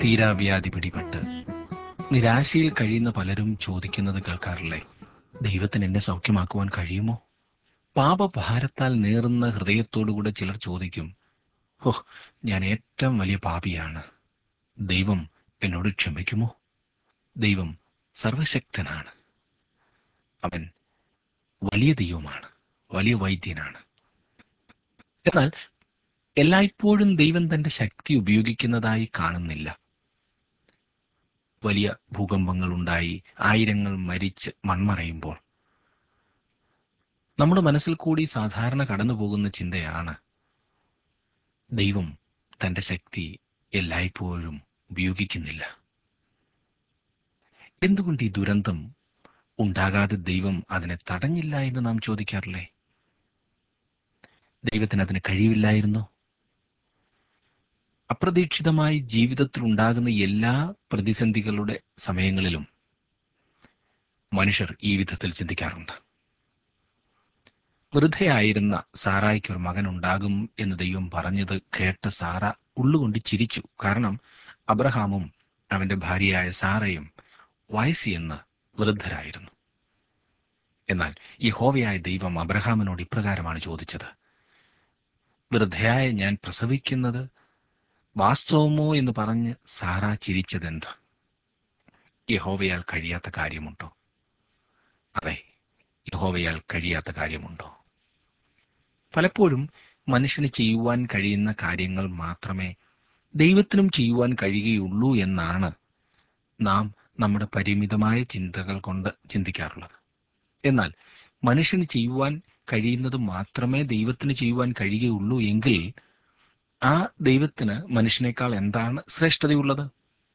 തീരാവ്യാധി പിടിപെട്ട് നിരാശയിൽ കഴിയുന്ന പലരും ചോദിക്കുന്നത് കേൾക്കാറില്ലേ ദൈവത്തിന് എന്നെ സൗഖ്യമാക്കുവാൻ കഴിയുമോ പാപഭാരത്താൽ നേറുന്ന ഹൃദയത്തോടുകൂടെ ചിലർ ചോദിക്കും ഓ ഞാൻ ഏറ്റവും വലിയ പാപിയാണ് ദൈവം എന്നോട് ക്ഷമിക്കുമോ ദൈവം സർവശക്തനാണ് അവൻ വലിയ ദൈവമാണ് വലിയ വൈദ്യനാണ് എന്നാൽ എല്ലായ്പ്പോഴും ദൈവം തന്റെ ശക്തി ഉപയോഗിക്കുന്നതായി കാണുന്നില്ല വലിയ ഭൂകമ്പങ്ങൾ ഉണ്ടായി ആയിരങ്ങൾ മരിച്ച് മൺമറയുമ്പോൾ നമ്മുടെ മനസ്സിൽ കൂടി സാധാരണ കടന്നു പോകുന്ന ചിന്തയാണ് ദൈവം തന്റെ ശക്തി എല്ലായ്പ്പോഴും ഉപയോഗിക്കുന്നില്ല എന്തുകൊണ്ട് ഈ ദുരന്തം ഉണ്ടാകാതെ ദൈവം അതിനെ തടഞ്ഞില്ല എന്ന് നാം ചോദിക്കാറില്ലേ ദൈവത്തിന് അതിന് കഴിവില്ലായിരുന്നോ അപ്രതീക്ഷിതമായി ജീവിതത്തിൽ ഉണ്ടാകുന്ന എല്ലാ പ്രതിസന്ധികളുടെ സമയങ്ങളിലും മനുഷ്യർ ഈ വിധത്തിൽ ചിന്തിക്കാറുണ്ട് വൃദ്ധയായിരുന്ന സാറായിക്ക് ഒരു മകൻ ഉണ്ടാകും എന്ന് ദൈവം പറഞ്ഞത് കേട്ട സാറ ഉള്ളുകൊണ്ട് ചിരിച്ചു കാരണം അബ്രഹാമും അവന്റെ ഭാര്യയായ സാറയും വയസ്സിയെന്ന് വൃദ്ധരായിരുന്നു എന്നാൽ യഹോവയായ ദൈവം അബ്രഹാമിനോട് ഇപ്രകാരമാണ് ചോദിച്ചത് വൃദ്ധയായ ഞാൻ പ്രസവിക്കുന്നത് വാസ്തവമോ എന്ന് പറഞ്ഞ് സാറ ചിരിച്ചതെന്ത് യഹോവയാൽ കഴിയാത്ത കാര്യമുണ്ടോ അതെ യഹോവയാൽ കഴിയാത്ത കാര്യമുണ്ടോ പലപ്പോഴും മനുഷ്യന് ചെയ്യുവാൻ കഴിയുന്ന കാര്യങ്ങൾ മാത്രമേ ദൈവത്തിനും ചെയ്യുവാൻ കഴിയുകയുള്ളൂ എന്നാണ് നാം നമ്മുടെ പരിമിതമായ ചിന്തകൾ കൊണ്ട് ചിന്തിക്കാറുള്ളത് എന്നാൽ മനുഷ്യന് ചെയ്യുവാൻ കഴിയുന്നത് മാത്രമേ ദൈവത്തിന് ചെയ്യുവാൻ കഴിയുകയുള്ളൂ എങ്കിൽ ആ ദൈവത്തിന് മനുഷ്യനേക്കാൾ എന്താണ് ശ്രേഷ്ഠതയുള്ളത്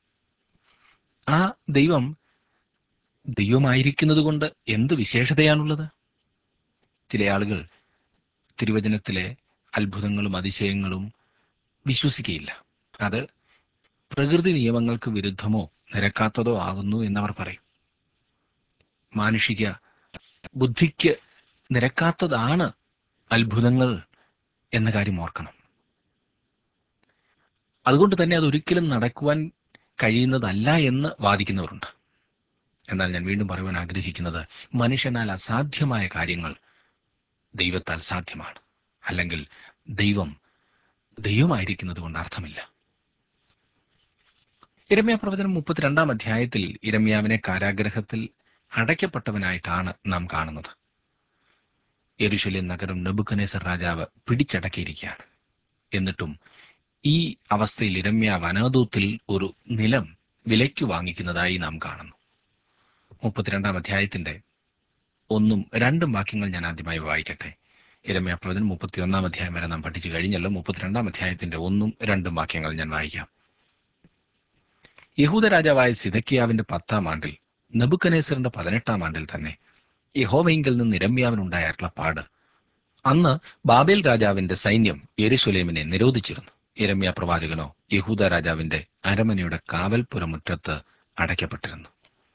ആ ദൈവം ദൈവമായിരിക്കുന്നത് കൊണ്ട് എന്ത് വിശേഷതയാണുള്ളത് ചില ആളുകൾ തിരുവചനത്തിലെ അത്ഭുതങ്ങളും അതിശയങ്ങളും വിശ്വസിക്കുകയില്ല അത് പ്രകൃതി നിയമങ്ങൾക്ക് വിരുദ്ധമോ നിരക്കാത്തതോ ആകുന്നു എന്നവർ പറയും മാനുഷിക ബുദ്ധിക്ക് നിരക്കാത്തതാണ് അത്ഭുതങ്ങൾ എന്ന കാര്യം ഓർക്കണം അതുകൊണ്ട് തന്നെ അതൊരിക്കലും നടക്കുവാൻ കഴിയുന്നതല്ല എന്ന് വാദിക്കുന്നവരുണ്ട് എന്നാൽ ഞാൻ വീണ്ടും പറയുവാൻ ആഗ്രഹിക്കുന്നത് മനുഷ്യനാൽ അസാധ്യമായ കാര്യങ്ങൾ ദൈവത്താൽ സാധ്യമാണ് അല്ലെങ്കിൽ ദൈവം ദൈവമായിരിക്കുന്നത് കൊണ്ട് അർത്ഥമില്ല ഇരമ്യ പ്രവചനം മുപ്പത്തിരണ്ടാം അധ്യായത്തിൽ ഇരമ്യാവിനെ കാരാഗ്രഹത്തിൽ അടയ്ക്കപ്പെട്ടവനായിട്ടാണ് നാം കാണുന്നത് യെരുശലേം നഗരം നെബുക്കനേസർ രാജാവ് പിടിച്ചടക്കിയിരിക്കുകയാണ് എന്നിട്ടും ഈ അവസ്ഥയിൽ ഇരമ്യാവ് അനാദൂത്തിൽ ഒരു നിലം വിലയ്ക്ക് വാങ്ങിക്കുന്നതായി നാം കാണുന്നു മുപ്പത്തിരണ്ടാം അധ്യായത്തിന്റെ ഒന്നും രണ്ടും വാക്യങ്ങൾ ഞാൻ ആദ്യമായി വായിക്കട്ടെ ഇരമ്യ പ്രവചനം മുപ്പത്തിയൊന്നാം അധ്യായം വരെ നാം പഠിച്ചു കഴിഞ്ഞല്ലോ മുപ്പത്തിരണ്ടാം അധ്യായത്തിന്റെ ഒന്നും രണ്ടും വാക്യങ്ങൾ ഞാൻ വായിക്കാം യഹൂദ രാജാവായ സിദക്കിയാവിന്റെ പത്താം ആണ്ടിൽ നബുക്കനേസറിന്റെ പതിനെട്ടാം ആണ്ടിൽ തന്നെ യഹോവയിങ്കിൽ നിന്ന് ഇരമ്യാവിനുണ്ടായ അരുളപ്പാട് അന്ന് ബാബേൽ രാജാവിന്റെ സൈന്യം യെരുശലേമിനെ നിരോധിച്ചിരുന്നു ഇരമ്യ പ്രവാചകനോ യഹൂദ രാജാവിന്റെ അരമനയുടെ കാവൽപുരമുറ്റത്ത് അടയ്ക്കപ്പെട്ടിരുന്നു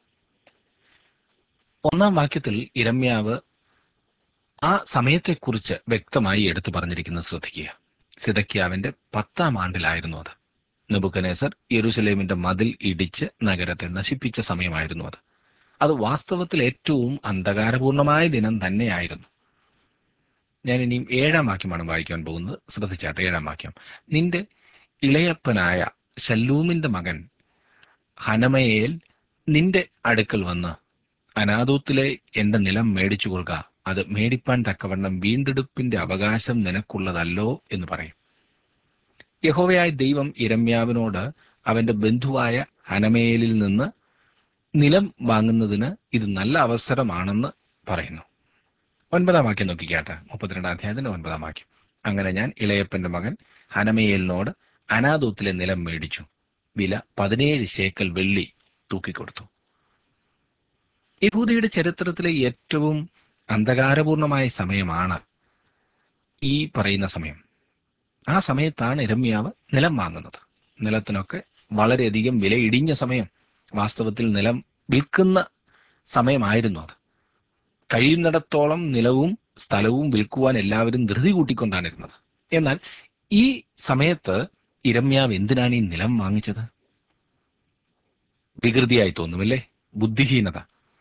ഒന്നാം വാക്യത്തിൽ ഇരമ്യാവ് ആ സമയത്തെക്കുറിച്ച് വ്യക്തമായി എടുത്തു പറഞ്ഞിരിക്കുന്നത് ശ്രദ്ധിക്കുക സിദക്കിയാവിന്റെ പത്താം ആണ്ടിലായിരുന്നു അത് നെബുക്കനേസർ യെരുസലേമിന്റെ മതിൽ ഇടിച്ച് നഗരത്തെ നശിപ്പിച്ച സമയമായിരുന്നു അത് അത് വാസ്തവത്തിൽ ഏറ്റവും അന്ധകാരപൂർണമായ ദിനം തന്നെയായിരുന്നു ഞാൻ ഇനിയും ഏഴാം വാക്യമാണ് വായിക്കാൻ പോകുന്നത് ശ്രദ്ധിച്ചാട്ടെ ഏഴാം വാക്യം നിന്റെ ഇളയപ്പനായ ശല്ലൂമിന്റെ മകൻ ഹനമയേൽ നിന്റെ അടുക്കൽ വന്ന് അനാദൂത്തിലെ എന്റെ നിലം മേടിച്ചു കൊള്ളുക അത് മേടിപ്പാൻ തക്കവണ്ണം വീണ്ടെടുപ്പിന്റെ അവകാശം നിനക്കുള്ളതല്ലോ എന്ന് പറയും യഹോവയായ ദൈവം ഇരമ്യാവിനോട് അവന്റെ ബന്ധുവായ ഹനമേലിൽ നിന്ന് നിലം വാങ്ങുന്നതിന് ഇത് നല്ല അവസരമാണെന്ന് പറയുന്നു ഒൻപതാം വാക്യം നോക്കിക്കാട്ടെ മുപ്പത്തിരണ്ടാം അധ്യായത്തിന്റെ ഒൻപതാം വാക്യം അങ്ങനെ ഞാൻ ഇളയപ്പന്റെ മകൻ ഹനമയേലിനോട് അനാദൂത്തിലെ നിലം മേടിച്ചു വില പതിനേഴ് ശേക്കൽ വെള്ളി തൂക്കിക്കൊടുത്തു യഹൂദയുടെ ചരിത്രത്തിലെ ഏറ്റവും അന്ധകാരപൂർണമായ സമയമാണ് ഈ പറയുന്ന സമയം ആ സമയത്താണ് ഇരമ്യാവ് നിലം വാങ്ങുന്നത് നിലത്തിനൊക്കെ വളരെയധികം വില ഇടിഞ്ഞ സമയം വാസ്തവത്തിൽ നിലം വിൽക്കുന്ന സമയമായിരുന്നു അത് കഴിയുന്നിടത്തോളം നിലവും സ്ഥലവും വിൽക്കുവാൻ എല്ലാവരും ധൃതി കൂട്ടിക്കൊണ്ടാണ് ഇരുന്നത് എന്നാൽ ഈ സമയത്ത് ഇരമ്യാവ് എന്തിനാണ് ഈ നിലം വാങ്ങിച്ചത് വികൃതിയായി തോന്നുമല്ലേ ബുദ്ധിഹീനത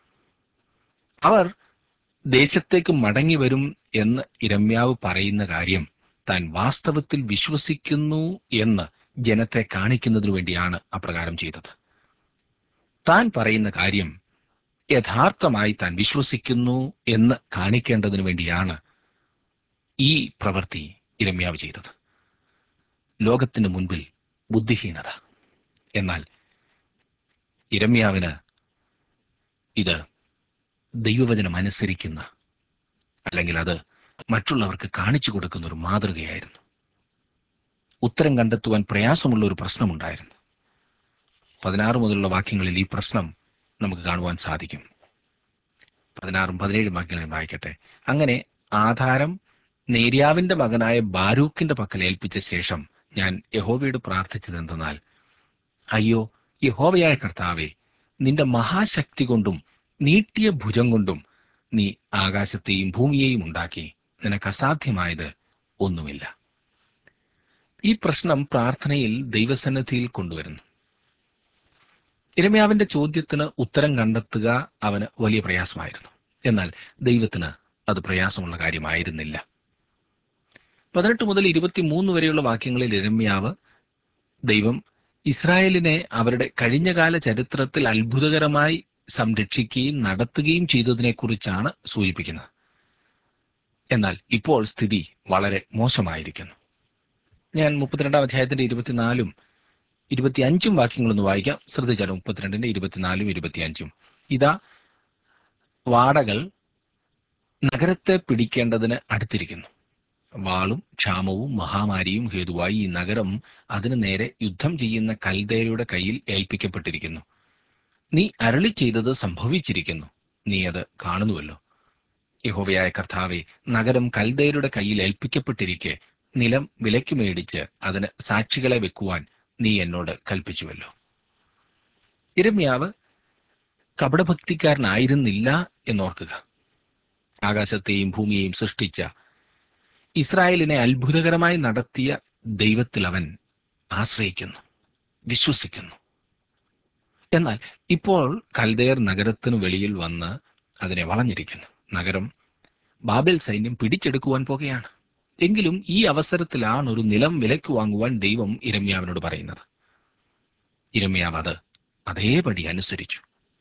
അവർ ദേശത്തേക്ക് മടങ്ങി വരും എന്ന് ഇരമ്യാവ് പറയുന്ന കാര്യം താൻ വാസ്തവത്തിൽ വിശ്വസിക്കുന്നു എന്ന് ജനത്തെ കാണിക്കുന്നതിനു വേണ്ടിയാണ് അപ്രകാരം ചെയ്തത് താൻ പറയുന്ന കാര്യം യഥാർത്ഥമായി താൻ വിശ്വസിക്കുന്നു എന്ന് കാണിക്കേണ്ടതിനു വേണ്ടിയാണ് ഈ പ്രവൃത്തി ഇരമ്യാവ് ചെയ്തത് ലോകത്തിന് മുൻപിൽ ബുദ്ധിഹീനത എന്നാൽ ഇരമ്യാവിന് ഇത് ദൈവവചനം അനുസരിക്കുന്ന അല്ലെങ്കിൽ അത് മറ്റുള്ളവർക്ക് കാണിച്ചു കൊടുക്കുന്ന ഒരു മാതൃകയായിരുന്നു ഉത്തരം കണ്ടെത്തുവാൻ പ്രയാസമുള്ള ഒരു പ്രശ്നമുണ്ടായിരുന്നു പതിനാറ് മുതലുള്ള വാക്യങ്ങളിൽ ഈ പ്രശ്നം നമുക്ക് കാണുവാൻ സാധിക്കും പതിനാറും പതിനേഴും വാക്യങ്ങളിൽ വായിക്കട്ടെ അങ്ങനെ ആധാരം നേര്യാവിന്റെ മകനായ ബാരൂക്കിന്റെ പക്കൽ ഏൽപ്പിച്ച ശേഷം ഞാൻ യഹോവയോട് പ്രാർത്ഥിച്ചതെന്തെന്നാൽ അയ്യോ യഹോവയായ കർത്താവേ നിന്റെ മഹാശക്തി കൊണ്ടും നീട്ടിയ ഭുജം കൊണ്ടും നീ ആകാശത്തെയും ഭൂമിയെയും ഉണ്ടാക്കി നിനക്ക് അസാധ്യമായത് ഒന്നുമില്ല ഈ പ്രശ്നം പ്രാർത്ഥനയിൽ ദൈവസന്നിധിയിൽ കൊണ്ടുവരുന്നു ഇരമ്യാവിന്റെ ചോദ്യത്തിന് ഉത്തരം കണ്ടെത്തുക അവന് വലിയ പ്രയാസമായിരുന്നു എന്നാൽ ദൈവത്തിന് അത് പ്രയാസമുള്ള കാര്യമായിരുന്നില്ല പതിനെട്ട് മുതൽ ഇരുപത്തിമൂന്ന് വരെയുള്ള വാക്യങ്ങളിൽ ഇരമ്യാവ് ദൈവം ഇസ്രായേലിനെ അവരുടെ കഴിഞ്ഞകാല ചരിത്രത്തിൽ അത്ഭുതകരമായി സംരക്ഷിക്കുകയും നടത്തുകയും ചെയ്തതിനെക്കുറിച്ചാണ് സൂചിപ്പിക്കുന്നത് എന്നാൽ ഇപ്പോൾ സ്ഥിതി വളരെ മോശമായിരിക്കുന്നു ഞാൻ മുപ്പത്തിരണ്ടാം അധ്യായത്തിന്റെ ഇരുപത്തിനാലും ഇരുപത്തിയഞ്ചും വാക്യങ്ങളൊന്ന് വായിക്കാം ശ്രദ്ധിച്ചാലും മുപ്പത്തിരണ്ടിന്റെ ഇരുപത്തിനാലും ഇരുപത്തിയഞ്ചും ഇതാ വാടകൾ നഗരത്തെ പിടിക്കേണ്ടതിന് അടുത്തിരിക്കുന്നു വാളും ക്ഷാമവും മഹാമാരിയും ഹേതുവായി ഈ നഗരം അതിനു നേരെ യുദ്ധം ചെയ്യുന്ന കൽദേരയുടെ കയ്യിൽ ഏൽപ്പിക്കപ്പെട്ടിരിക്കുന്നു നീ അരളി ചെയ്തത് സംഭവിച്ചിരിക്കുന്നു നീ അത് കാണുന്നുവല്ലോ യഹോവയായ കർത്താവെ നഗരം കൽദേരുടെ കയ്യിൽ ഏൽപ്പിക്കപ്പെട്ടിരിക്കെ നിലം വിലയ്ക്ക് മേടിച്ച് അതിന് സാക്ഷികളെ വെക്കുവാൻ നീ എന്നോട് കൽപ്പിച്ചുവല്ലോ ഇരമ്യാവ് കപടഭക്തിക്കാരനായിരുന്നില്ല എന്നോർക്കുക ആകാശത്തെയും ഭൂമിയെയും സൃഷ്ടിച്ച ഇസ്രായേലിനെ അത്ഭുതകരമായി നടത്തിയ ദൈവത്തിൽ അവൻ ആശ്രയിക്കുന്നു വിശ്വസിക്കുന്നു എന്നാൽ ഇപ്പോൾ കൽദേർ നഗരത്തിനു വെളിയിൽ വന്ന് അതിനെ വളഞ്ഞിരിക്കുന്നു നഗരം ബാബേൽ സൈന്യം പിടിച്ചെടുക്കുവാൻ പോകുകയാണ് എങ്കിലും ഈ അവസരത്തിലാണ് ഒരു നിലം വിലക്ക് വാങ്ങുവാൻ ദൈവം ഇരമ്യാവിനോട് പറയുന്നത് ഇരമ്യാവ് അത് അതേപടി അനുസരിച്ചു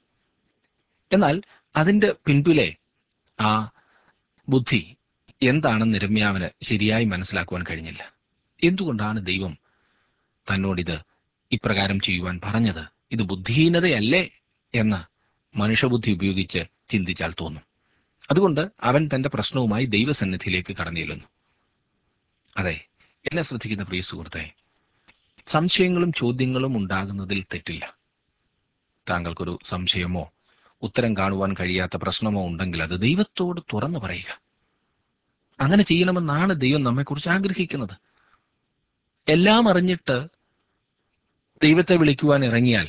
എന്നാൽ അതിന്റെ പിൻപിലെ ആ ബുദ്ധി എന്താണെന്ന് ഇരമ്യാവിന് ശരിയായി മനസ്സിലാക്കുവാൻ കഴിഞ്ഞില്ല എന്തുകൊണ്ടാണ് ദൈവം തന്നോടിത് ഇപ്രകാരം ചെയ്യുവാൻ പറഞ്ഞത് ഇത് ബുദ്ധിഹീനതയല്ലേ എന്ന് മനുഷ്യബുദ്ധി ഉപയോഗിച്ച് ചിന്തിച്ചാൽ തോന്നും അതുകൊണ്ട് അവൻ തന്റെ പ്രശ്നവുമായി ദൈവസന്നിധിയിലേക്ക് കടന്നിരുന്നു അതെ എന്നെ ശ്രദ്ധിക്കുന്ന പ്രിയ സുഹൃത്തെ സംശയങ്ങളും ചോദ്യങ്ങളും ഉണ്ടാകുന്നതിൽ തെറ്റില്ല താങ്കൾക്കൊരു സംശയമോ ഉത്തരം കാണുവാൻ കഴിയാത്ത പ്രശ്നമോ ഉണ്ടെങ്കിൽ അത് ദൈവത്തോട് തുറന്നു പറയുക അങ്ങനെ ചെയ്യണമെന്നാണ് ദൈവം നമ്മെക്കുറിച്ച് ആഗ്രഹിക്കുന്നത് എല്ലാം അറിഞ്ഞിട്ട് ദൈവത്തെ വിളിക്കുവാൻ ഇറങ്ങിയാൽ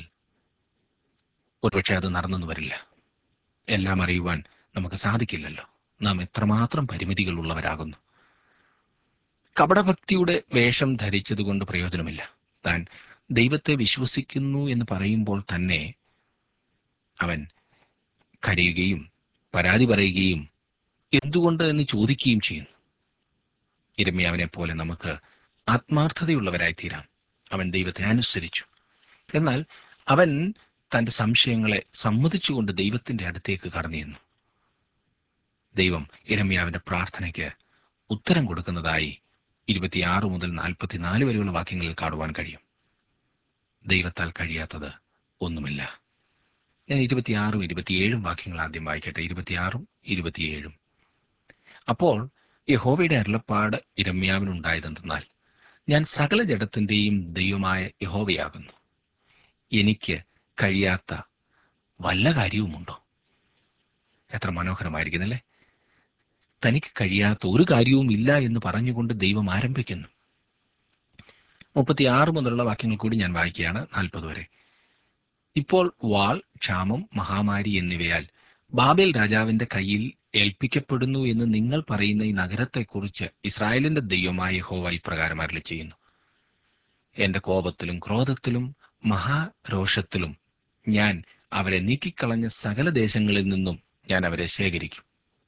ഒരുപക്ഷെ അത് നടന്നെന്ന് വരില്ല എല്ലാം അറിയുവാൻ നമുക്ക് സാധിക്കില്ലല്ലോ നാം എത്രമാത്രം പരിമിതികൾ ഉള്ളവരാകുന്നു കപടഭക്തിയുടെ വേഷം ധരിച്ചതുകൊണ്ട് പ്രയോജനമില്ല താൻ ദൈവത്തെ വിശ്വസിക്കുന്നു എന്ന് പറയുമ്പോൾ തന്നെ അവൻ കരയുകയും പരാതി പറയുകയും എന്തുകൊണ്ട് എന്ന് ചോദിക്കുകയും ചെയ്യുന്നു ഇരമ്യാവിനെ പോലെ നമുക്ക് ആത്മാർത്ഥതയുള്ളവരായി തീരാം അവൻ ദൈവത്തെ അനുസരിച്ചു എന്നാൽ അവൻ തന്റെ സംശയങ്ങളെ സമ്മതിച്ചുകൊണ്ട് ദൈവത്തിന്റെ അടുത്തേക്ക് കടന്നിരുന്നു ദൈവം ഇരമ്യാവിന്റെ പ്രാർത്ഥനയ്ക്ക് ഉത്തരം കൊടുക്കുന്നതായി ഇരുപത്തിയാറ് മുതൽ നാൽപ്പത്തിനാല് വരെയുള്ള വാക്യങ്ങളിൽ കാണുവാൻ കഴിയും ദൈവത്താൽ കഴിയാത്തത് ഒന്നുമില്ല ഞാൻ ഇരുപത്തിയാറും ഇരുപത്തിയേഴും വാക്യങ്ങൾ ആദ്യം വായിക്കട്ടെ ഇരുപത്തിയാറും ഇരുപത്തിയേഴും അപ്പോൾ യഹോവയുടെ അരുളപ്പാട് ഇരമ്യാവിനുണ്ടായതെന്തെന്നാൽ ഞാൻ സകല ജഡത്തിന്റെയും ദൈവമായ യഹോവയാകുന്നു എനിക്ക് കഴിയാത്ത വല്ല കാര്യവുമുണ്ടോ എത്ര മനോഹരമായിരിക്കുന്നല്ലേ തനിക്ക് കഴിയാത്ത ഒരു കാര്യവും ഇല്ല എന്ന് പറഞ്ഞുകൊണ്ട് ദൈവം ആരംഭിക്കുന്നു മുപ്പത്തിയാറ് മുതലുള്ള വാക്യങ്ങൾ കൂടി ഞാൻ വായിക്കുകയാണ് നാൽപ്പത് വരെ ഇപ്പോൾ വാൾ ക്ഷാമം മഹാമാരി എന്നിവയാൽ ബാബേൽ രാജാവിന്റെ കയ്യിൽ ഏൽപ്പിക്കപ്പെടുന്നു എന്ന് നിങ്ങൾ പറയുന്ന ഈ നഗരത്തെക്കുറിച്ച് ഇസ്രായേലിന്റെ ദൈവമായ ഹോവ ഇപ്രകാരം അരളി ചെയ്യുന്നു എന്റെ കോപത്തിലും ക്രോധത്തിലും മഹാരോഷത്തിലും ഞാൻ അവരെ നീക്കിക്കളഞ്ഞ സകല ദേശങ്ങളിൽ നിന്നും ഞാൻ അവരെ ശേഖരിക്കും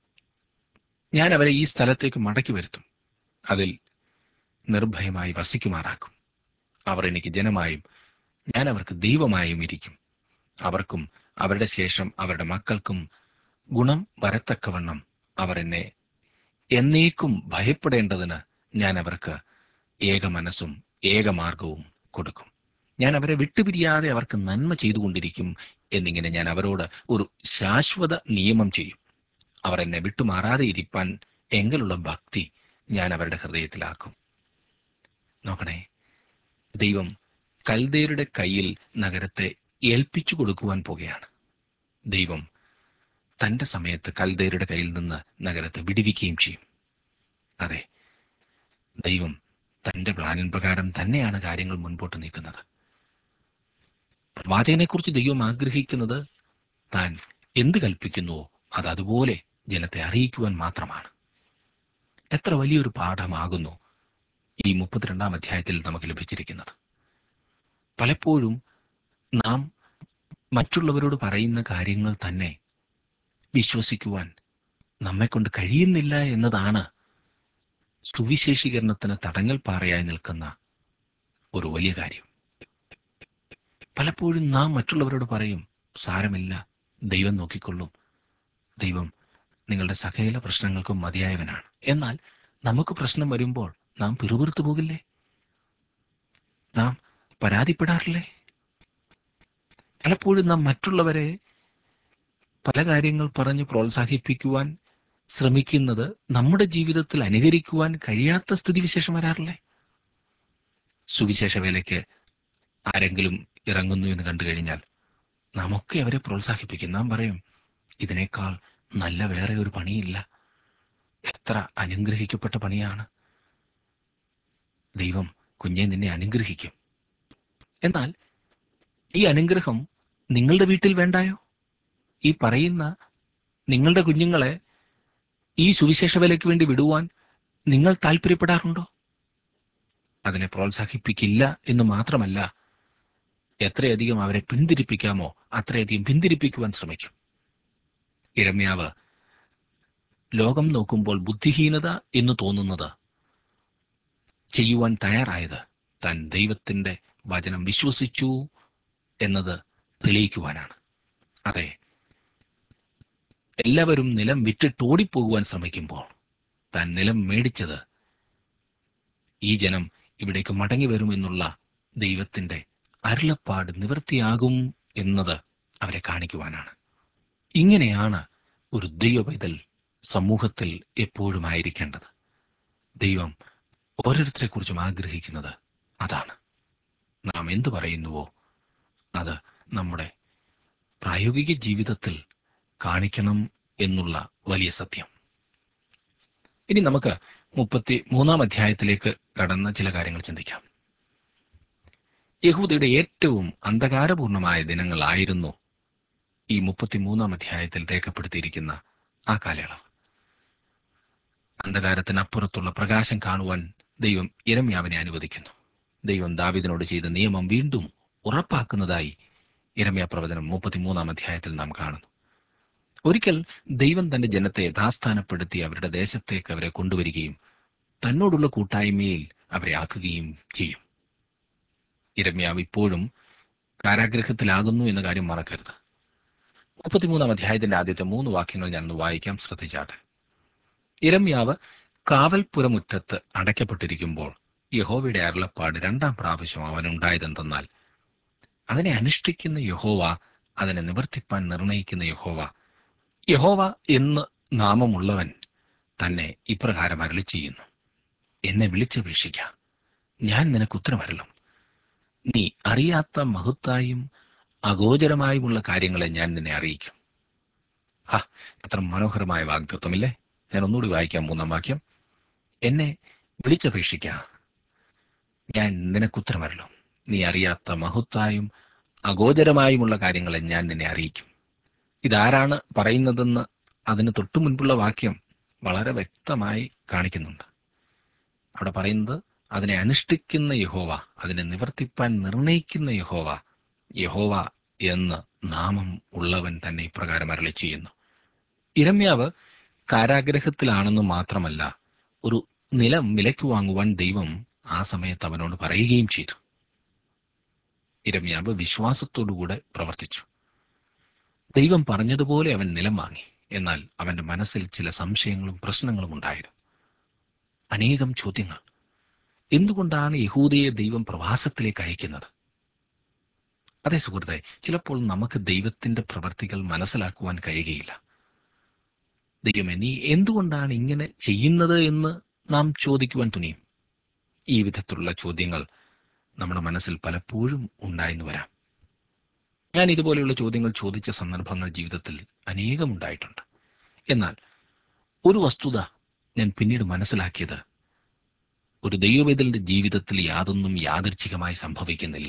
ഞാൻ അവരെ ഈ സ്ഥലത്തേക്ക് മടക്കി വരുത്തും അതിൽ നിർഭയമായി വസിക്കുമാറാക്കും അവർ എനിക്ക് ജനമായും ഞാൻ അവർക്ക് ദൈവമായും ഇരിക്കും അവർക്കും അവരുടെ ശേഷം അവരുടെ മക്കൾക്കും ഗുണം വരത്തക്കവണ്ണം അവർ എന്നെ എന്നേക്കും ഭയപ്പെടേണ്ടതിന് ഞാൻ അവർക്ക് ഏക മനസ്സും ഏകമാർഗവും കൊടുക്കും ഞാൻ അവരെ വിട്ടുപിരിയാതെ അവർക്ക് നന്മ ചെയ്തുകൊണ്ടിരിക്കും എന്നിങ്ങനെ ഞാൻ അവരോട് ഒരു ശാശ്വത നിയമം ചെയ്യും അവർ എന്നെ വിട്ടുമാറാതെ ഇരിപ്പാൻ എങ്കിലുള്ള ഭക്തി ഞാൻ അവരുടെ ഹൃദയത്തിലാക്കും നോക്കണേ ദൈവം കൽദേരുടെ കയ്യിൽ നഗരത്തെ ഏൽപ്പിച്ചു കൊടുക്കുവാൻ പോകുകയാണ് ദൈവം തന്റെ സമയത്ത് കൽദേരുടെ കയ്യിൽ നിന്ന് നഗരത്തെ വിടുവിക്കുകയും ചെയ്യും അതെ ദൈവം തന്റെ പ്ലാനിൻ പ്രകാരം തന്നെയാണ് കാര്യങ്ങൾ മുൻപോട്ട് നീക്കുന്നത് പ്രവാചകനെക്കുറിച്ച് ദൈവം ആഗ്രഹിക്കുന്നത് താൻ എന്ത് കൽപ്പിക്കുന്നുവോ അത് അതുപോലെ ജനത്തെ അറിയിക്കുവാൻ മാത്രമാണ് എത്ര വലിയൊരു പാഠമാകുന്നു ഈ മുപ്പത്തിരണ്ടാം അധ്യായത്തിൽ നമുക്ക് ലഭിച്ചിരിക്കുന്നത് പലപ്പോഴും നാം മറ്റുള്ളവരോട് പറയുന്ന കാര്യങ്ങൾ തന്നെ വിശ്വസിക്കുവാൻ നമ്മെക്കൊണ്ട് കഴിയുന്നില്ല എന്നതാണ് സുവിശേഷീകരണത്തിന് തടങ്ങൽ പാറയായി നിൽക്കുന്ന ഒരു വലിയ കാര്യം പലപ്പോഴും നാം മറ്റുള്ളവരോട് പറയും സാരമില്ല ദൈവം നോക്കിക്കൊള്ളും ദൈവം നിങ്ങളുടെ സകല പ്രശ്നങ്ങൾക്കും മതിയായവനാണ് എന്നാൽ നമുക്ക് പ്രശ്നം വരുമ്പോൾ നാം പിറുപിറുത്തു പോകില്ലേ നാം പരാതിപ്പെടാറില്ലേ പലപ്പോഴും നാം മറ്റുള്ളവരെ പല കാര്യങ്ങൾ പറഞ്ഞ് പ്രോത്സാഹിപ്പിക്കുവാൻ ശ്രമിക്കുന്നത് നമ്മുടെ ജീവിതത്തിൽ അനുകരിക്കുവാൻ കഴിയാത്ത സ്ഥിതിവിശേഷം വരാറില്ലേ സുവിശേഷ വേലയ്ക്ക് ആരെങ്കിലും ഇറങ്ങുന്നു എന്ന് കണ്ടു കഴിഞ്ഞാൽ നമുക്ക് അവരെ പ്രോത്സാഹിപ്പിക്കും നാം പറയും ഇതിനേക്കാൾ നല്ല വേറെ ഒരു പണിയില്ല എത്ര അനുഗ്രഹിക്കപ്പെട്ട പണിയാണ് ദൈവം കുഞ്ഞെ നിന്നെ അനുഗ്രഹിക്കും എന്നാൽ ഈ അനുഗ്രഹം നിങ്ങളുടെ വീട്ടിൽ വേണ്ടായോ ഈ പറയുന്ന നിങ്ങളുടെ കുഞ്ഞുങ്ങളെ ഈ സുവിശേഷ വിലയ്ക്ക് വേണ്ടി വിടുവാൻ നിങ്ങൾ താല്പര്യപ്പെടാറുണ്ടോ അതിനെ പ്രോത്സാഹിപ്പിക്കില്ല എന്ന് മാത്രമല്ല എത്രയധികം അവരെ പിന്തിരിപ്പിക്കാമോ അത്രയധികം പിന്തിരിപ്പിക്കുവാൻ ശ്രമിക്കും ഇരമ്യാവ് ലോകം നോക്കുമ്പോൾ ബുദ്ധിഹീനത എന്ന് തോന്നുന്നത് ചെയ്യുവാൻ തയ്യാറായത് താൻ ദൈവത്തിന്റെ വചനം വിശ്വസിച്ചു എന്നത് തെളിയിക്കുവാനാണ് അതെ എല്ലാവരും നിലം വിറ്റിട്ടോടിപ്പോകുവാൻ ശ്രമിക്കുമ്പോൾ താൻ നിലം മേടിച്ചത് ഈ ജനം ഇവിടേക്ക് മടങ്ങി വരുമെന്നുള്ള ദൈവത്തിന്റെ അരുളപ്പാട് നിവൃത്തിയാകും എന്നത് അവരെ കാണിക്കുവാനാണ് ഇങ്ങനെയാണ് ഒരു ദൈവ പൈതൽ സമൂഹത്തിൽ എപ്പോഴും ആയിരിക്കേണ്ടത് ദൈവം ഓരോരുത്തരെ കുറിച്ചും ആഗ്രഹിക്കുന്നത് അതാണ് നാം എന്തു പറയുന്നുവോ അത് നമ്മുടെ പ്രായോഗിക ജീവിതത്തിൽ കാണിക്കണം എന്നുള്ള വലിയ സത്യം ഇനി നമുക്ക് മുപ്പത്തി മൂന്നാം അധ്യായത്തിലേക്ക് കടന്ന ചില കാര്യങ്ങൾ ചിന്തിക്കാം യഹൂദയുടെ ഏറ്റവും അന്ധകാരപൂർണമായ ദിനങ്ങളായിരുന്നു ഈ മുപ്പത്തിമൂന്നാം അധ്യായത്തിൽ രേഖപ്പെടുത്തിയിരിക്കുന്ന ആ കാലയളവ് അന്ധകാരത്തിനപ്പുറത്തുള്ള പ്രകാശം കാണുവാൻ ദൈവം ഇരമ്യാവിനെ അനുവദിക്കുന്നു ദൈവം ദാവിദിനോട് ചെയ്ത നിയമം വീണ്ടും ഉറപ്പാക്കുന്നതായി ഇരമ്യ പ്രവചനം മുപ്പത്തിമൂന്നാം അധ്യായത്തിൽ നാം കാണുന്നു ഒരിക്കൽ ദൈവം തന്റെ ജനത്തെ യഥാസ്ഥാനപ്പെടുത്തി അവരുടെ ദേശത്തേക്ക് അവരെ കൊണ്ടുവരികയും തന്നോടുള്ള കൂട്ടായ്മയിൽ അവരെ ആക്കുകയും ചെയ്യും ഇരമ്യാവ് ഇപ്പോഴും കാരാഗ്രഹത്തിലാകുന്നു എന്ന കാര്യം മറക്കരുത് മുപ്പത്തിമൂന്നാം അധ്യായത്തിന്റെ ആദ്യത്തെ മൂന്ന് വാക്യങ്ങൾ ഞാനൊന്ന് വായിക്കാം ശ്രദ്ധിച്ചാട്ടെ ഇരമ്യാവ് കാവൽപുരമുറ്റത്ത് അടയ്ക്കപ്പെട്ടിരിക്കുമ്പോൾ യഹോവയുടെ അരുളപ്പാട് രണ്ടാം പ്രാവശ്യം അവനുണ്ടായതെന്തെന്നാൽ അതിനെ അനുഷ്ഠിക്കുന്ന യഹോവ അതിനെ നിവർത്തിപ്പാൻ നിർണയിക്കുന്ന യഹോവ യഹോവ എന്ന് നാമമുള്ളവൻ തന്നെ ഇപ്രകാരം അരളി ചെയ്യുന്നു എന്നെ വിളിച്ചപേക്ഷിക്ക ഞാൻ നിനക്ക് ഉത്തരമരളും നീ അറിയാത്ത മഹത്തായും അഗോചരമായുമുള്ള കാര്യങ്ങളെ ഞാൻ നിന്നെ അറിയിക്കും ഹാ എത്ര മനോഹരമായ വാഗ്ദത്വമില്ലേ ഞാൻ ഒന്നുകൂടി വായിക്കാം മൂന്നാം വാക്യം എന്നെ വിളിച്ചപേക്ഷിക്ക ഞാൻ നിനക്ക് ഉത്തരമരളും നീ അറിയാത്ത മഹത്തായും അഗോചരമായുമുള്ള കാര്യങ്ങളെ ഞാൻ നിന്നെ അറിയിക്കും ഇതാരാണ് പറയുന്നതെന്ന് അതിന് തൊട്ടു മുൻപുള്ള വാക്യം വളരെ വ്യക്തമായി കാണിക്കുന്നുണ്ട് അവിടെ പറയുന്നത് അതിനെ അനുഷ്ഠിക്കുന്ന യഹോവ അതിനെ നിവർത്തിപ്പാൻ നിർണയിക്കുന്ന യഹോവ യഹോവ എന്ന് നാമം ഉള്ളവൻ തന്നെ ഇപ്രകാരം അരളി ചെയ്യുന്നു ഇരമ്യാവ് കാരാഗ്രഹത്തിലാണെന്ന് മാത്രമല്ല ഒരു നിലം വിലയ്ക്ക് വാങ്ങുവാൻ ദൈവം ആ സമയത്ത് അവനോട് പറയുകയും ചെയ്തു ഇരമ്യാവ് വിശ്വാസത്തോടുകൂടെ പ്രവർത്തിച്ചു ദൈവം പറഞ്ഞതുപോലെ അവൻ നിലം വാങ്ങി എന്നാൽ അവന്റെ മനസ്സിൽ ചില സംശയങ്ങളും പ്രശ്നങ്ങളും ഉണ്ടായിരുന്നു അനേകം ചോദ്യങ്ങൾ എന്തുകൊണ്ടാണ് യഹൂദയെ ദൈവം പ്രവാസത്തിലേക്ക് അയക്കുന്നത് അതെ സുഹൃത്തെ ചിലപ്പോൾ നമുക്ക് ദൈവത്തിന്റെ പ്രവർത്തികൾ മനസ്സിലാക്കുവാൻ കഴിയുകയില്ല ദൈവമേ നീ എന്തുകൊണ്ടാണ് ഇങ്ങനെ ചെയ്യുന്നത് എന്ന് നാം ചോദിക്കുവാൻ തുനിയും ഈ വിധത്തിലുള്ള ചോദ്യങ്ങൾ നമ്മുടെ മനസ്സിൽ പലപ്പോഴും ഉണ്ടായെന്ന് വരാം ഞാൻ ഇതുപോലെയുള്ള ചോദ്യങ്ങൾ ചോദിച്ച സന്ദർഭങ്ങൾ ജീവിതത്തിൽ അനേകം ഉണ്ടായിട്ടുണ്ട് എന്നാൽ ഒരു വസ്തുത ഞാൻ പിന്നീട് മനസ്സിലാക്കിയത് ഒരു ദൈവവേദലിന്റെ ജീവിതത്തിൽ യാതൊന്നും യാദൃച്ഛികമായി സംഭവിക്കുന്നില്ല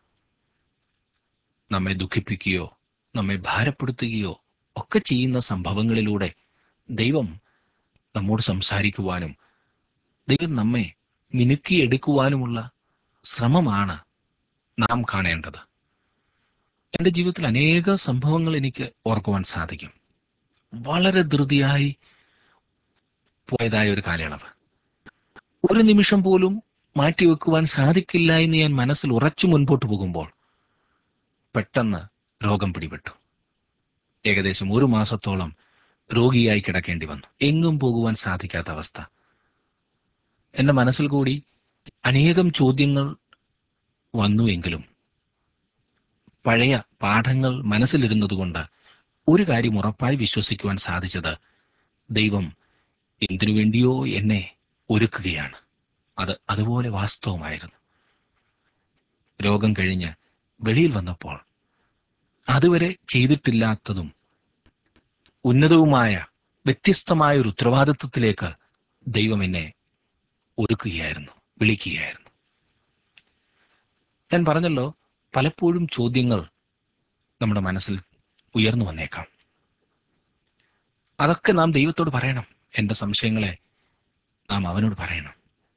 നമ്മെ ദുഃഖിപ്പിക്കുകയോ നമ്മെ ഭാരപ്പെടുത്തുകയോ ഒക്കെ ചെയ്യുന്ന സംഭവങ്ങളിലൂടെ ദൈവം നമ്മോട് സംസാരിക്കുവാനും ദൈവം നമ്മെ മിനുക്കിയെടുക്കുവാനുമുള്ള ശ്രമമാണ് നാം കാണേണ്ടത് എൻ്റെ ജീവിതത്തിൽ അനേക സംഭവങ്ങൾ എനിക്ക് ഓർക്കുവാൻ സാധിക്കും വളരെ ധൃതിയായി പോയതായ ഒരു കാലയളവ് ഒരു നിമിഷം പോലും മാറ്റിവെക്കുവാൻ സാധിക്കില്ല എന്ന് ഞാൻ മനസ്സിൽ ഉറച്ചു മുൻപോട്ട് പോകുമ്പോൾ പെട്ടെന്ന് രോഗം പിടിപെട്ടു ഏകദേശം ഒരു മാസത്തോളം രോഗിയായി കിടക്കേണ്ടി വന്നു എങ്ങും പോകുവാൻ സാധിക്കാത്ത അവസ്ഥ എന്റെ മനസ്സിൽ കൂടി അനേകം ചോദ്യങ്ങൾ വന്നുവെങ്കിലും പഴയ പാഠങ്ങൾ മനസ്സിലിരുന്നതുകൊണ്ട് ഒരു കാര്യം ഉറപ്പായി വിശ്വസിക്കുവാൻ സാധിച്ചത് ദൈവം എന്തിനു വേണ്ടിയോ എന്നെ ഒരുക്കുകയാണ് അത് അതുപോലെ വാസ്തവമായിരുന്നു രോഗം കഴിഞ്ഞ് വെളിയിൽ വന്നപ്പോൾ അതുവരെ ചെയ്തിട്ടില്ലാത്തതും ഉന്നതവുമായ വ്യത്യസ്തമായ ഒരു ഉത്തരവാദിത്വത്തിലേക്ക് ദൈവം എന്നെ ഒരുക്കുകയായിരുന്നു വിളിക്കുകയായിരുന്നു ഞാൻ പറഞ്ഞല്ലോ പലപ്പോഴും ചോദ്യങ്ങൾ നമ്മുടെ മനസ്സിൽ ഉയർന്നു വന്നേക്കാം അതൊക്കെ നാം ദൈവത്തോട് പറയണം എന്റെ സംശയങ്ങളെ നാം അവനോട് പറയണം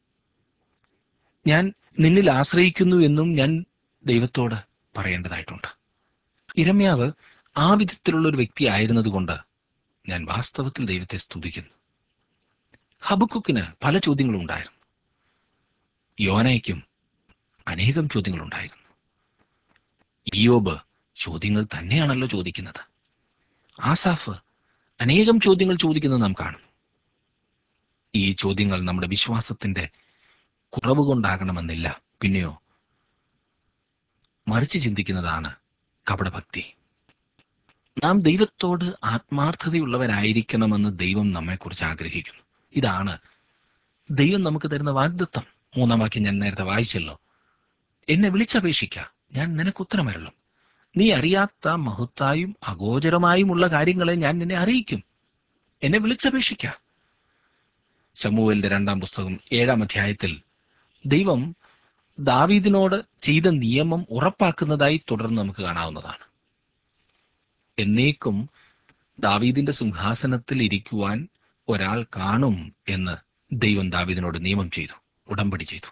ഞാൻ നിന്നിൽ ആശ്രയിക്കുന്നു എന്നും ഞാൻ ദൈവത്തോട് പറയേണ്ടതായിട്ടുണ്ട് ഇരമ്യാവ് ആ വിധത്തിലുള്ള ഒരു വ്യക്തി ആയിരുന്നതുകൊണ്ട് ഞാൻ വാസ്തവത്തിൽ ദൈവത്തെ സ്തുതിക്കുന്നു ഹബക്കുക്കിന് പല ചോദ്യങ്ങളും ഉണ്ടായിരുന്നു യോനയ്ക്കും അനേകം ചോദ്യങ്ങളുണ്ടായിരുന്നു ഇയോബ് ചോദ്യങ്ങൾ തന്നെയാണല്ലോ ചോദിക്കുന്നത് ആസാഫ് അനേകം ചോദ്യങ്ങൾ ചോദിക്കുന്നത് നാം കാണും ഈ ചോദ്യങ്ങൾ നമ്മുടെ വിശ്വാസത്തിന്റെ കുറവ് കൊണ്ടാകണമെന്നില്ല പിന്നെയോ മറിച്ച് ചിന്തിക്കുന്നതാണ് കപടഭക്തി നാം ദൈവത്തോട് ആത്മാർത്ഥതയുള്ളവരായിരിക്കണമെന്ന് ദൈവം നമ്മെക്കുറിച്ച് ആഗ്രഹിക്കുന്നു ഇതാണ് ദൈവം നമുക്ക് തരുന്ന വാഗ്ദത്വം മൂന്നാം വാക്യം ഞാൻ നേരത്തെ വായിച്ചല്ലോ എന്നെ വിളിച്ചപേക്ഷിക്ക ഞാൻ നിനക്ക് ഉത്തരമരുളും നീ അറിയാത്ത മഹത്തായും അഗോചരമായുമുള്ള കാര്യങ്ങളെ ഞാൻ നിന്നെ അറിയിക്കും എന്നെ വിളിച്ചപേക്ഷിക്ക ശമൂവലിന്റെ രണ്ടാം പുസ്തകം ഏഴാം അധ്യായത്തിൽ ദൈവം ദാവീദിനോട് ചെയ്ത നിയമം ഉറപ്പാക്കുന്നതായി തുടർന്ന് നമുക്ക് കാണാവുന്നതാണ് എന്നേക്കും ദാവീദിന്റെ സിംഹാസനത്തിൽ ഇരിക്കുവാൻ ഒരാൾ കാണും എന്ന് ദൈവം ദാവീദിനോട് നിയമം ചെയ്തു ഉടമ്പടി ചെയ്തു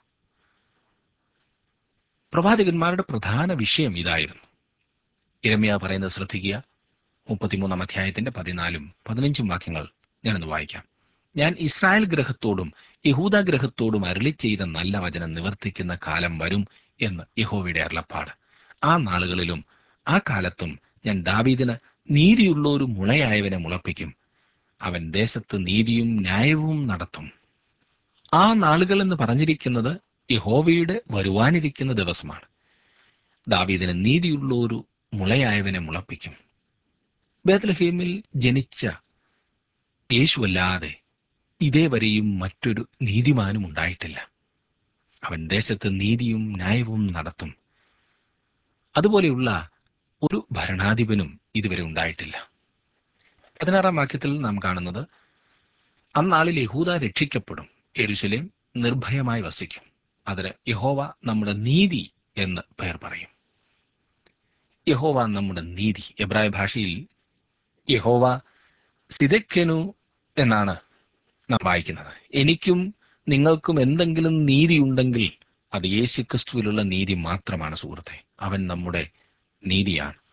പ്രവാചകന്മാരുടെ പ്രധാന വിഷയം ഇതായിരുന്നു ഇരമ്യ പറയുന്നത് ശ്രദ്ധിക്കുക മുപ്പത്തിമൂന്നാം അധ്യായത്തിന്റെ പതിനാലും പതിനഞ്ചും വാക്യങ്ങൾ ഞാനൊന്ന് വായിക്കാം ഞാൻ ഇസ്രായേൽ ഗ്രഹത്തോടും യഹൂദ ഗ്രഹത്തോടും അരളി ചെയ്ത നല്ല വചനം നിവർത്തിക്കുന്ന കാലം വരും എന്ന് യഹോവയുടെ അരുളപ്പാട് ആ നാളുകളിലും ആ കാലത്തും ഞാൻ ദാവീദിന് നീതിയുള്ള ഒരു മുളയായവനെ മുളപ്പിക്കും അവൻ ദേശത്ത് നീതിയും ന്യായവും നടത്തും ആ നാളുകൾ എന്ന് പറഞ്ഞിരിക്കുന്നത് യഹോവയുടെ വരുവാനിരിക്കുന്ന ദിവസമാണ് ദാവീദിന് നീതിയുള്ള ഒരു മുളയായവനെ മുളപ്പിക്കും ബേത്ലഹേമിൽ ജനിച്ച യേശുവല്ലാതെ ഇതേവരെയും മറ്റൊരു നീതിമാനും ഉണ്ടായിട്ടില്ല അവൻ ദേശത്ത് നീതിയും ന്യായവും നടത്തും അതുപോലെയുള്ള ഒരു ഭരണാധിപനും ഇതുവരെ ഉണ്ടായിട്ടില്ല പതിനാറാം വാക്യത്തിൽ നാം കാണുന്നത് അന്നാളിൽ യഹൂദ രക്ഷിക്കപ്പെടും എരുശലേം നിർഭയമായി വസിക്കും അതിന് യഹോവ നമ്മുടെ നീതി എന്ന് പേർ പറയും യഹോവ നമ്മുടെ നീതി എബ്രായ ഭാഷയിൽ യഹോവ സിദക്കനു എന്നാണ് നാം വായിക്കുന്നത് എനിക്കും നിങ്ങൾക്കും എന്തെങ്കിലും നീതി ഉണ്ടെങ്കിൽ അത് യേശുക്രിസ്തുവിലുള്ള നീതി മാത്രമാണ് സുഹൃത്തെ അവൻ നമ്മുടെ നീതിയാണ്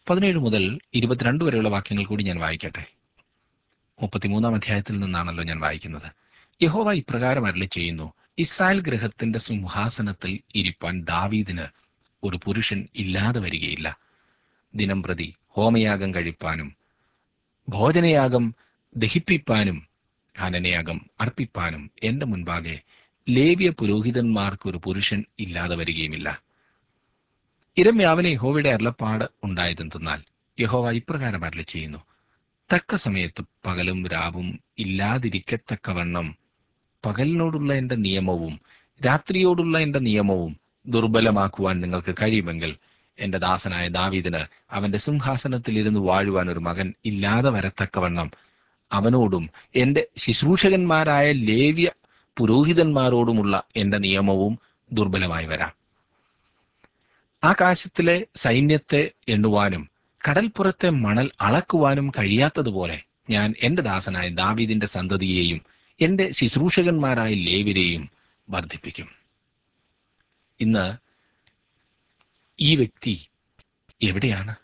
പതിനേഴ് മുതൽ ഇരുപത്തിരണ്ട് വരെയുള്ള വാക്യങ്ങൾ കൂടി ഞാൻ വായിക്കട്ടെ മുപ്പത്തിമൂന്നാം അധ്യായത്തിൽ നിന്നാണല്ലോ ഞാൻ വായിക്കുന്നത് യഹോവ ഇപ്രകാരം അരളി ചെയ്യുന്നു ഇസ്രായേൽ ഗ്രഹത്തിന്റെ സിംഹാസനത്തിൽ ഇരിപ്പാൻ ദാവീദിന് ഒരു പുരുഷൻ ഇല്ലാതെ വരികയില്ല ദിനം പ്രതി ഹോമയാഗം കഴിപ്പാനും ഭോജനയാഗം ദഹിപ്പിപ്പാനും ഹനനയാഗം അർപ്പിപ്പാനും എന്റെ മുൻപാകെ ലേവ്യ പുരോഹിതന്മാർക്ക് ഒരു പുരുഷൻ ഇല്ലാതെ വരികയുമില്ല ഇരമ്യാവിന് യഹോവയുടെ അരുളപ്പാട് ഉണ്ടായതെന്തെന്നാൽ യഹോവ ഇപ്രകാരം അരളി ചെയ്യുന്നു തക്ക സമയത്ത് പകലും രാവും ഇല്ലാതിരിക്കത്തക്കവണ്ണം പകലിനോടുള്ള എന്റെ നിയമവും രാത്രിയോടുള്ള എന്റെ നിയമവും ദുർബലമാക്കുവാൻ നിങ്ങൾക്ക് കഴിയുമെങ്കിൽ എന്റെ ദാസനായ ദാവീദിന് അവന്റെ സിംഹാസനത്തിൽ ഇരുന്ന് വാഴുവാൻ ഒരു മകൻ ഇല്ലാതെ വരത്തക്കവണ്ണം അവനോടും എന്റെ ശുശ്രൂഷകന്മാരായ ലേവ്യ പുരോഹിതന്മാരോടുമുള്ള എന്റെ നിയമവും ദുർബലമായി വരാം ആകാശത്തിലെ സൈന്യത്തെ എണ്ണുവാനും കടൽപ്പുറത്തെ മണൽ അളക്കുവാനും കഴിയാത്തതുപോലെ ഞാൻ എന്റെ ദാസനായ ദാവീദിന്റെ സന്തതിയെയും എന്റെ ശുശ്രൂഷകന്മാരായ ലേവരെയും വർദ്ധിപ്പിക്കും ഇന്ന് ഈ വ്യക്തി എവിടെയാണ്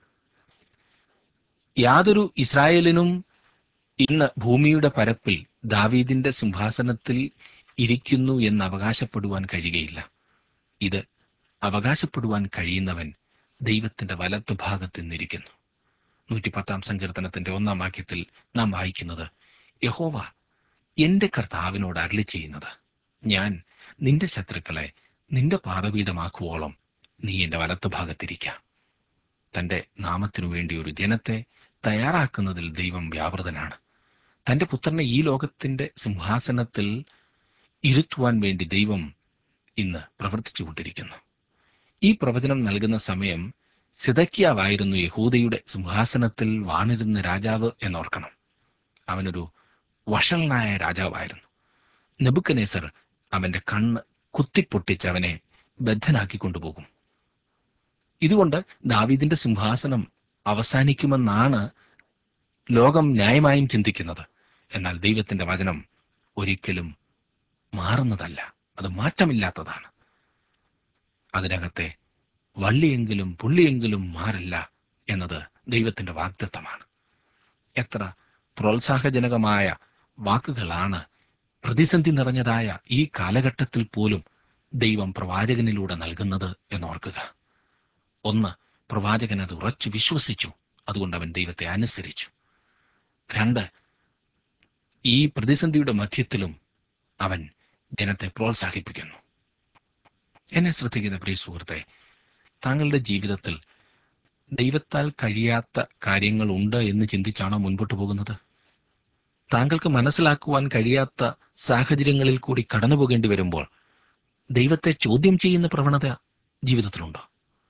യാതൊരു ഇസ്രായേലിനും ഇന്ന് ഭൂമിയുടെ പരപ്പിൽ ദാവീദിന്റെ സിംഹാസനത്തിൽ ഇരിക്കുന്നു എന്ന് അവകാശപ്പെടുവാൻ കഴിയുകയില്ല ഇത് അവകാശപ്പെടുവാൻ കഴിയുന്നവൻ ദൈവത്തിന്റെ വലത്തുഭാഗത്ത് നിന്നിരിക്കുന്നു നൂറ്റിപ്പത്താം സങ്കീർത്തനത്തിന്റെ ഒന്നാം വാക്യത്തിൽ നാം വായിക്കുന്നത് യഹോവ എന്റെ കർത്താവിനോട് അരളി ചെയ്യുന്നത് ഞാൻ നിന്റെ ശത്രുക്കളെ നിന്റെ പാദപീഠമാക്കുവോളം നീ എന്റെ വലത്തുഭാഗത്തിരിക്കാം തന്റെ നാമത്തിനു വേണ്ടി ഒരു ജനത്തെ തയ്യാറാക്കുന്നതിൽ ദൈവം വ്യാപൃതനാണ് തന്റെ പുത്രനെ ഈ ലോകത്തിന്റെ സിംഹാസനത്തിൽ ഇരുത്തുവാൻ വേണ്ടി ദൈവം ഇന്ന് പ്രവർത്തിച്ചുകൊണ്ടിരിക്കുന്നു ഈ പ്രവചനം നൽകുന്ന സമയം സിതക്കിയാവായിരുന്നു യഹൂദയുടെ സിംഹാസനത്തിൽ വാണിരുന്ന രാജാവ് എന്നോർക്കണം അവനൊരു വഷളനായ രാജാവായിരുന്നു നെബുക്കനേസർ അവന്റെ കണ്ണ് കുത്തിപ്പൊട്ടിച്ച് അവനെ ബദ്ധനാക്കി കൊണ്ടുപോകും ഇതുകൊണ്ട് ദാവീദിന്റെ സിംഹാസനം അവസാനിക്കുമെന്നാണ് ലോകം ന്യായമായും ചിന്തിക്കുന്നത് എന്നാൽ ദൈവത്തിന്റെ വചനം ഒരിക്കലും മാറുന്നതല്ല അത് മാറ്റമില്ലാത്തതാണ് അതിനകത്തെ വള്ളിയെങ്കിലും പുള്ളിയെങ്കിലും മാറില്ല എന്നത് ദൈവത്തിന്റെ വാഗ്ദത്തമാണ് എത്ര പ്രോത്സാഹജനകമായ വാക്കുകളാണ് പ്രതിസന്ധി നിറഞ്ഞതായ ഈ കാലഘട്ടത്തിൽ പോലും ദൈവം പ്രവാചകനിലൂടെ നൽകുന്നത് എന്നോർക്കുക ഒന്ന് പ്രവാചകൻ അത് ഉറച്ചു വിശ്വസിച്ചു അതുകൊണ്ട് അവൻ ദൈവത്തെ അനുസരിച്ചു രണ്ട് ഈ പ്രതിസന്ധിയുടെ മധ്യത്തിലും അവൻ ജനത്തെ പ്രോത്സാഹിപ്പിക്കുന്നു എന്നെ ശ്രദ്ധിക്കുന്ന പ്രിയ സുഹൃത്തെ താങ്കളുടെ ജീവിതത്തിൽ ദൈവത്താൽ കഴിയാത്ത കാര്യങ്ങളുണ്ട് എന്ന് ചിന്തിച്ചാണോ മുൻപോട്ട് പോകുന്നത് താങ്കൾക്ക് മനസ്സിലാക്കുവാൻ കഴിയാത്ത സാഹചര്യങ്ങളിൽ കൂടി കടന്നു പോകേണ്ടി വരുമ്പോൾ ദൈവത്തെ ചോദ്യം ചെയ്യുന്ന പ്രവണത ജീവിതത്തിലുണ്ടോ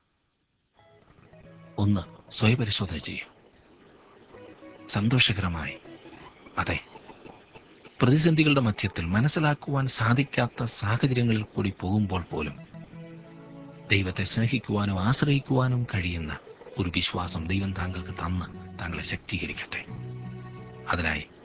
ഒന്ന് സ്വയപരിശോധന ചെയ്യൂ സന്തോഷകരമായി അതെ പ്രതിസന്ധികളുടെ മധ്യത്തിൽ മനസ്സിലാക്കുവാൻ സാധിക്കാത്ത സാഹചര്യങ്ങളിൽ കൂടി പോകുമ്പോൾ പോലും ദൈവത്തെ സ്നേഹിക്കുവാനും ആശ്രയിക്കുവാനും കഴിയുന്ന ഒരു വിശ്വാസം ദൈവം താങ്കൾക്ക് തന്ന് താങ്കളെ ശക്തീകരിക്കട്ടെ അതിനായി